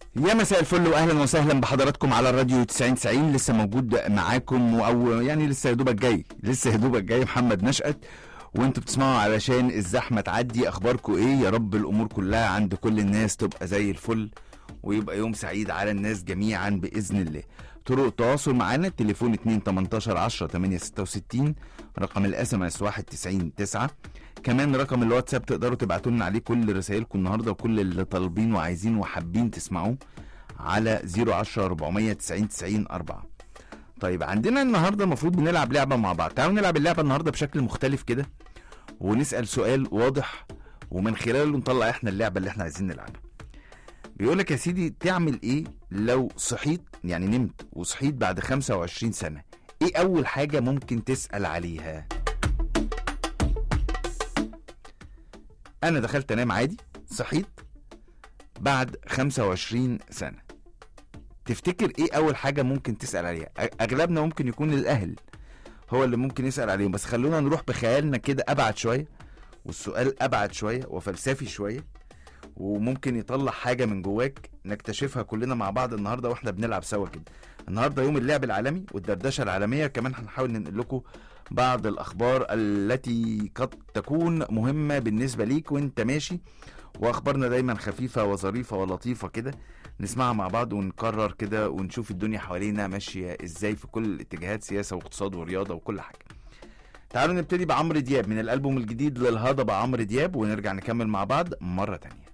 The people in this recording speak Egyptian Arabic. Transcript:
يا مساء الفل واهلا وسهلا بحضراتكم على الراديو 90 90 لسه موجود معاكم او يعني لسه يا دوبك جاي لسه يا دوبك جاي محمد نشأت وانتوا بتسمعوا علشان الزحمه تعدي اخباركم ايه يا رب الامور كلها عند كل الناس تبقى زي الفل ويبقى يوم سعيد على الناس جميعا باذن الله طرق التواصل معانا التليفون 2 18 10 8 66 رقم الاس ام اس 1 90 9 كمان رقم الواتساب تقدروا تبعتوا لنا عليه كل رسائلكم النهارده وكل اللي طالبين وعايزين وحابين تسمعوه على 010 490 90 4 طيب عندنا النهارده المفروض بنلعب لعبه مع بعض تعالوا نلعب اللعبه النهارده بشكل مختلف كده ونسال سؤال واضح ومن خلاله نطلع احنا اللعبه اللي احنا عايزين نلعبها بيقول لك يا سيدي تعمل ايه لو صحيت يعني نمت وصحيت بعد 25 سنه ايه اول حاجه ممكن تسال عليها انا دخلت انام عادي صحيت بعد 25 سنه تفتكر ايه اول حاجه ممكن تسال عليها أ- اغلبنا ممكن يكون الاهل هو اللي ممكن يسال عليهم بس خلونا نروح بخيالنا كده ابعد شويه والسؤال ابعد شويه وفلسفي شويه وممكن يطلع حاجه من جواك نكتشفها كلنا مع بعض النهارده واحنا بنلعب سوا كده النهارده يوم اللعب العالمي والدردشه العالميه كمان هنحاول ننقل لكم بعض الاخبار التي قد تكون مهمه بالنسبه ليك وانت ماشي واخبارنا دايما خفيفه وظريفه ولطيفه كده نسمعها مع بعض ونكرر كده ونشوف الدنيا حوالينا ماشيه ازاي في كل الاتجاهات سياسه واقتصاد ورياضه وكل حاجه تعالوا نبتدي بعمرو دياب من الالبوم الجديد للهضبه عمرو دياب ونرجع نكمل مع بعض مره تانية